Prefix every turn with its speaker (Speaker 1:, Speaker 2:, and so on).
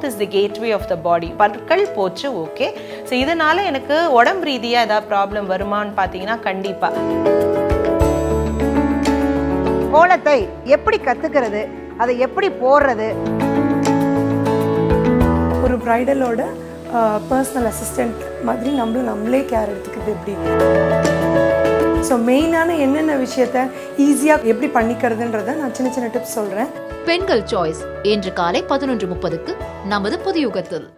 Speaker 1: mouth is the gateway of the body பற்கள் போச்சு okay so இதனால எனக்கு உடம்பு ரீதியாக ஏதாவது ப்ராப்ளம் வருமான்னு பார்த்தீங்கன்னா கண்டிப்பாக
Speaker 2: கோலத்தை எப்படி கத்துக்கிறது அதை எப்படி போடுறது
Speaker 3: ஒரு ப்ரைடலோட பர்சனல் அசிஸ்டண்ட் மாதிரி நம்மளும் நம்மளே கேர் எடுத்துக்கிறது எப்படி ஸோ மெயினான என்னென்ன விஷயத்த ஈஸியாக எப்படி பண்ணிக்கிறதுன்றத நான் சின்ன சின்ன டிப்ஸ் சொல்கிறேன்
Speaker 4: பெண்கள் சாய்ஸ் இன்று காலை பதினொன்று முப்பதுக்கு நமது புதியுகத்தில்